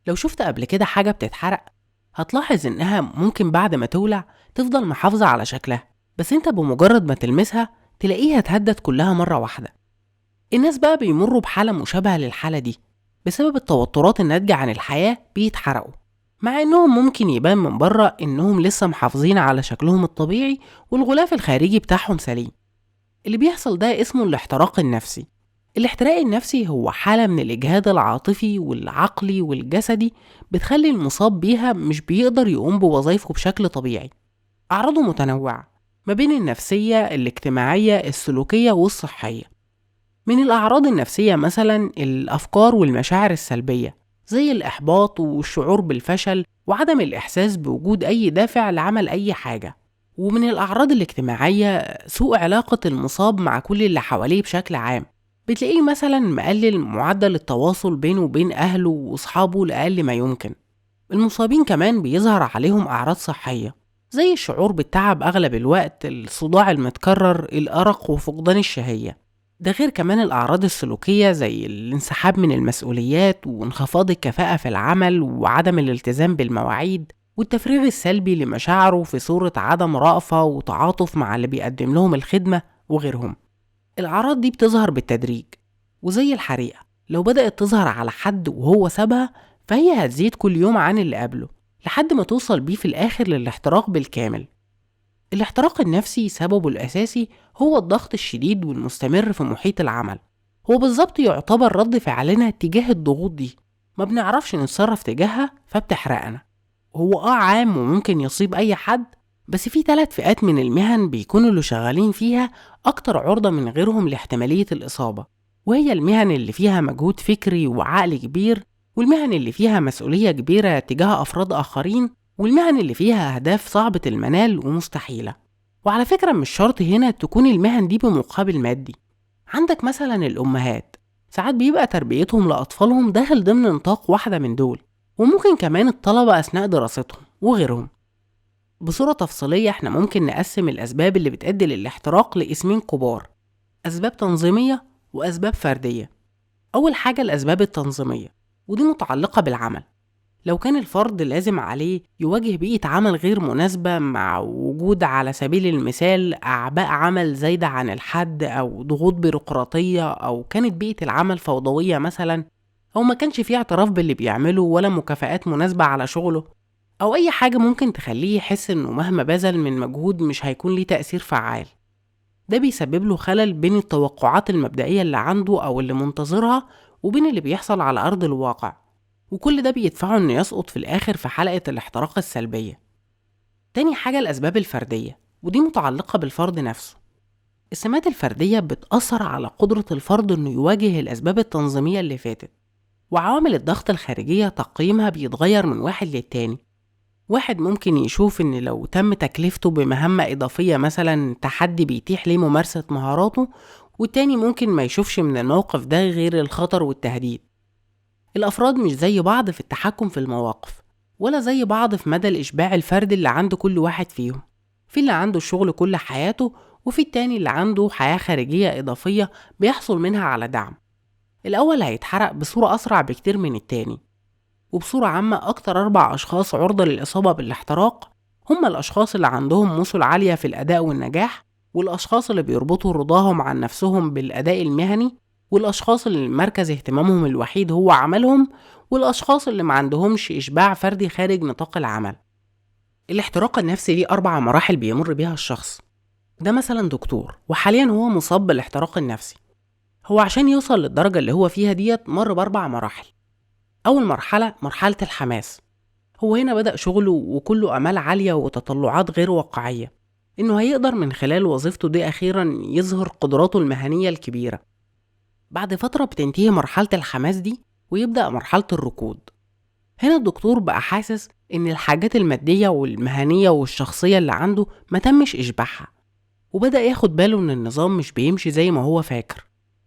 لو شفت قبل كده حاجة بتتحرق هتلاحظ إنها ممكن بعد ما تولع تفضل محافظة على شكلها بس انت بمجرد ما تلمسها تلاقيها اتهدت كلها مرة واحدة الناس بقى بيمروا بحالة مشابهة للحالة دي بسبب التوترات الناتجة عن الحياة بيتحرقوا مع انهم ممكن يبان من بره انهم لسه محافظين على شكلهم الطبيعي والغلاف الخارجي بتاعهم سليم اللي بيحصل ده اسمه الاحتراق النفسي الاحتراق النفسي هو حالة من الإجهاد العاطفي والعقلي والجسدي بتخلي المصاب بيها مش بيقدر يقوم بوظائفه بشكل طبيعي أعراضه متنوعة ما بين النفسية الاجتماعية السلوكية والصحية من الأعراض النفسية مثلا الأفكار والمشاعر السلبية زي الإحباط والشعور بالفشل وعدم الإحساس بوجود أي دافع لعمل أي حاجة ومن الأعراض الاجتماعية سوء علاقة المصاب مع كل اللي حواليه بشكل عام بتلاقيه مثلا مقلل معدل التواصل بينه وبين أهله وأصحابه لأقل ما يمكن المصابين كمان بيظهر عليهم أعراض صحية زي الشعور بالتعب أغلب الوقت الصداع المتكرر الأرق وفقدان الشهية ده غير كمان الأعراض السلوكية زي الانسحاب من المسؤوليات وانخفاض الكفاءة في العمل وعدم الالتزام بالمواعيد والتفريغ السلبي لمشاعره في صورة عدم رأفة وتعاطف مع اللي بيقدم لهم الخدمة وغيرهم الأعراض دي بتظهر بالتدريج وزي الحريقة لو بدأت تظهر على حد وهو سابها فهي هتزيد كل يوم عن اللي قبله لحد ما توصل بيه في الآخر للاحتراق بالكامل الاحتراق النفسي سببه الأساسي هو الضغط الشديد والمستمر في محيط العمل هو بالظبط يعتبر رد فعلنا تجاه الضغوط دي ما بنعرفش نتصرف تجاهها فبتحرقنا هو اه عام وممكن يصيب أي حد بس في ثلاث فئات من المهن بيكونوا اللي شغالين فيها أكتر عرضة من غيرهم لاحتمالية الإصابة وهي المهن اللي فيها مجهود فكري وعقل كبير والمهن اللي فيها مسؤولية كبيرة تجاه أفراد آخرين والمهن اللي فيها أهداف صعبة المنال ومستحيلة وعلى فكرة مش شرط هنا تكون المهن دي بمقابل مادي عندك مثلا الأمهات ساعات بيبقى تربيتهم لأطفالهم داخل ضمن نطاق واحدة من دول وممكن كمان الطلبة أثناء دراستهم وغيرهم بصورة تفصيلية احنا ممكن نقسم الأسباب اللي بتؤدي للاحتراق لاسمين كبار أسباب تنظيمية وأسباب فردية أول حاجة الأسباب التنظيمية ودي متعلقة بالعمل لو كان الفرد لازم عليه يواجه بيئة عمل غير مناسبة مع وجود على سبيل المثال أعباء عمل زايدة عن الحد أو ضغوط بيروقراطية أو كانت بيئة العمل فوضوية مثلا أو ما كانش فيه اعتراف باللي بيعمله ولا مكافآت مناسبة على شغله أو أي حاجة ممكن تخليه يحس إنه مهما بذل من مجهود مش هيكون ليه تأثير فعال ده بيسبب له خلل بين التوقعات المبدئية اللي عنده أو اللي منتظرها وبين اللي بيحصل على أرض الواقع وكل ده بيدفعه إنه يسقط في الآخر في حلقة الاحتراق السلبية تاني حاجة الأسباب الفردية ودي متعلقة بالفرد نفسه السمات الفردية بتأثر على قدرة الفرد إنه يواجه الأسباب التنظيمية اللي فاتت وعوامل الضغط الخارجية تقييمها بيتغير من واحد للتاني واحد ممكن يشوف إن لو تم تكلفته بمهمة إضافية مثلا تحدي بيتيح ليه ممارسة مهاراته والتاني ممكن ما يشوفش من الموقف ده غير الخطر والتهديد الأفراد مش زي بعض في التحكم في المواقف ولا زي بعض في مدى الإشباع الفردي اللي عند كل واحد فيهم في اللي عنده الشغل كل حياته وفي التاني اللي عنده حياة خارجية إضافية بيحصل منها على دعم الأول هيتحرق بصورة أسرع بكتير من التاني وبصورة عامة أكتر أربع أشخاص عرضة للإصابة بالاحتراق هم الأشخاص اللي عندهم مثل عالية في الأداء والنجاح والأشخاص اللي بيربطوا رضاهم عن نفسهم بالأداء المهني والأشخاص اللي مركز اهتمامهم الوحيد هو عملهم والأشخاص اللي ما عندهمش إشباع فردي خارج نطاق العمل الاحتراق النفسي ليه أربع مراحل بيمر بيها الشخص ده مثلا دكتور وحاليا هو مصاب بالاحتراق النفسي هو عشان يوصل للدرجة اللي هو فيها ديت مر بأربع مراحل أول مرحلة مرحلة الحماس هو هنا بدأ شغله وكله أمال عالية وتطلعات غير واقعية إنه هيقدر من خلال وظيفته دي أخيرا يظهر قدراته المهنية الكبيرة بعد فترة بتنتهي مرحلة الحماس دي ويبدأ مرحلة الركود هنا الدكتور بقى حاسس إن الحاجات المادية والمهنية والشخصية اللي عنده ما تمش إشباعها وبدأ ياخد باله إن النظام مش بيمشي زي ما هو فاكر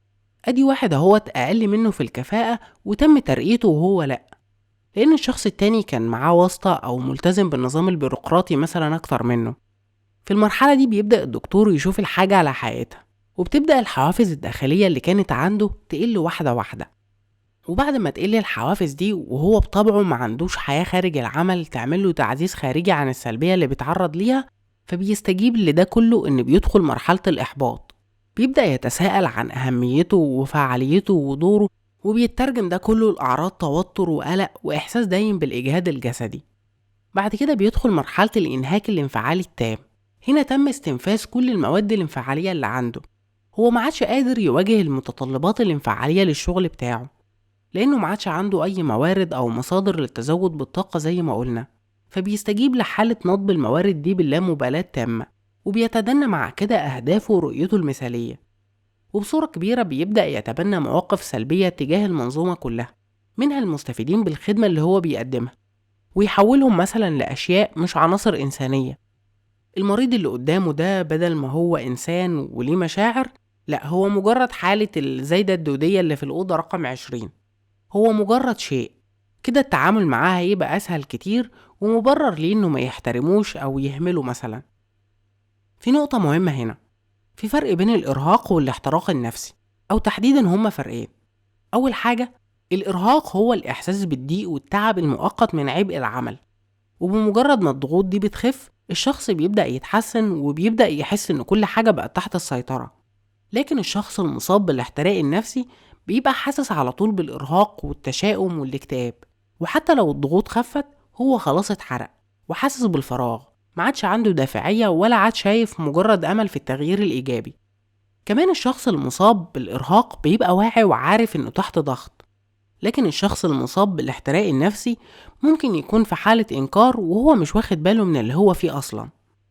أدي واحد اهوت أقل منه في الكفاءة وتم ترقيته وهو لأ لأن الشخص التاني كان معاه واسطة أو ملتزم بالنظام البيروقراطي مثلا أكتر منه في المرحلة دي بيبدأ الدكتور يشوف الحاجة على حقيقتها وبتبدأ الحوافز الداخلية اللي كانت عنده تقل واحدة واحدة وبعد ما تقل الحوافز دي وهو بطبعه ما عندوش حياة خارج العمل تعمله تعزيز خارجي عن السلبية اللي بيتعرض ليها فبيستجيب لده كله إن بيدخل مرحلة الإحباط بيبدأ يتساءل عن أهميته وفعاليته ودوره وبيترجم ده كله لأعراض توتر وقلق وإحساس دايم بالإجهاد الجسدي بعد كده بيدخل مرحلة الإنهاك الانفعالي التام هنا تم استنفاذ كل المواد الانفعالية اللي عنده هو ما عادش قادر يواجه المتطلبات الانفعالية للشغل بتاعه لأنه ما عادش عنده أي موارد أو مصادر للتزود بالطاقة زي ما قلنا فبيستجيب لحالة نضب الموارد دي باللامبالاة تامة وبيتدنى مع كده أهدافه ورؤيته المثالية وبصورة كبيرة بيبدأ يتبنى مواقف سلبية تجاه المنظومة كلها منها المستفيدين بالخدمة اللي هو بيقدمها ويحولهم مثلا لأشياء مش عناصر إنسانية المريض اللي قدامه ده بدل ما هو إنسان وليه مشاعر لا هو مجرد حالة الزايدة الدودية اللي في الأوضة رقم عشرين هو مجرد شيء كده التعامل معاه هيبقى أسهل كتير ومبرر ليه إنه ما يحترموش أو يهمله مثلا في نقطة مهمة هنا في فرق بين الإرهاق والاحتراق النفسي أو تحديدا هما فرقين أول حاجة الإرهاق هو الإحساس بالضيق والتعب المؤقت من عبء العمل وبمجرد ما الضغوط دي بتخف الشخص بيبدأ يتحسن وبيبدأ يحس إن كل حاجة بقت تحت السيطرة لكن الشخص المصاب بالاحتراق النفسي بيبقى حاسس على طول بالإرهاق والتشاؤم والاكتئاب وحتى لو الضغوط خفت هو خلاص اتحرق وحاسس بالفراغ ما عادش عنده دافعية ولا عاد شايف مجرد أمل في التغيير الإيجابي كمان الشخص المصاب بالإرهاق بيبقى واعي وعارف إنه تحت ضغط لكن الشخص المصاب بالاحتراق النفسي ممكن يكون في حالة إنكار وهو مش واخد باله من اللي هو فيه أصلا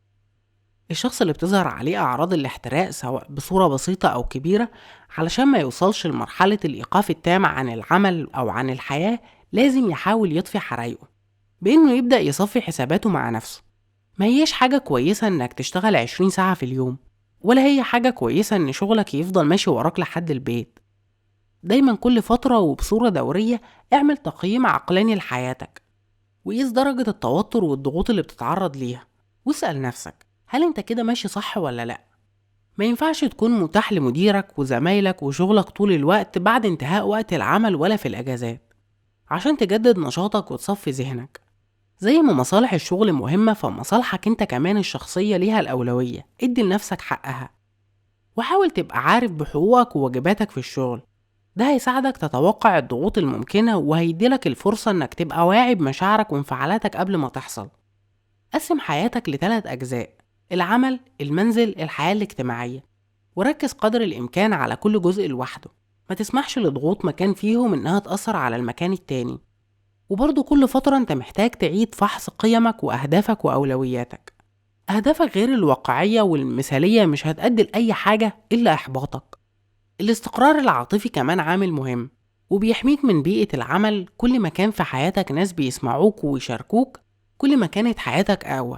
الشخص اللي بتظهر عليه أعراض الاحتراق سواء بصورة بسيطة أو كبيرة علشان ما يوصلش لمرحلة الإيقاف التام عن العمل أو عن الحياة لازم يحاول يطفي حرايقه بإنه يبدأ يصفي حساباته مع نفسه ما هيش حاجة كويسة إنك تشتغل عشرين ساعة في اليوم ولا هي حاجة كويسة إن شغلك يفضل ماشي وراك لحد البيت دايما كل فترة وبصورة دورية اعمل تقييم عقلاني لحياتك وقيس درجة التوتر والضغوط اللي بتتعرض ليها واسأل نفسك هل انت كده ماشي صح ولا لأ ما ينفعش تكون متاح لمديرك وزمايلك وشغلك طول الوقت بعد انتهاء وقت العمل ولا في الأجازات عشان تجدد نشاطك وتصفي ذهنك زي ما مصالح الشغل مهمة فمصالحك انت كمان الشخصية ليها الأولوية ادي لنفسك حقها وحاول تبقى عارف بحقوقك وواجباتك في الشغل ده هيساعدك تتوقع الضغوط الممكنة وهيديلك الفرصة انك تبقى واعي بمشاعرك وانفعالاتك قبل ما تحصل قسم حياتك لثلاث أجزاء العمل المنزل الحياة الاجتماعية وركز قدر الإمكان على كل جزء لوحده ما تسمحش لضغوط مكان فيهم إنها تأثر على المكان التاني وبرضه كل فترة أنت محتاج تعيد فحص قيمك وأهدافك وأولوياتك أهدافك غير الواقعية والمثالية مش هتأدي لأي حاجة إلا إحباطك الاستقرار العاطفي كمان عامل مهم وبيحميك من بيئة العمل كل ما كان في حياتك ناس بيسمعوك ويشاركوك كل ما كانت حياتك أقوى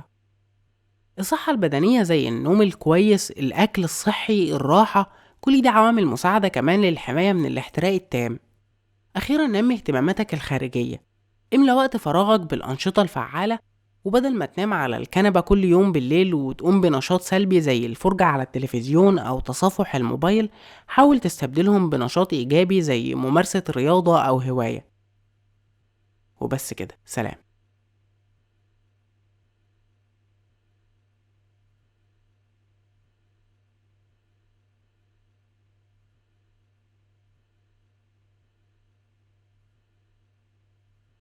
الصحة البدنية زي النوم الكويس الأكل الصحي الراحة كل دي عوامل مساعدة كمان للحماية من الاحتراق التام أخيرا نمي اهتماماتك الخارجية املى وقت فراغك بالأنشطة الفعالة وبدل ما تنام على الكنبة كل يوم بالليل وتقوم بنشاط سلبي زي الفرجة على التلفزيون أو تصفح الموبايل حاول تستبدلهم بنشاط إيجابي زي ممارسة رياضة أو هواية وبس كده سلام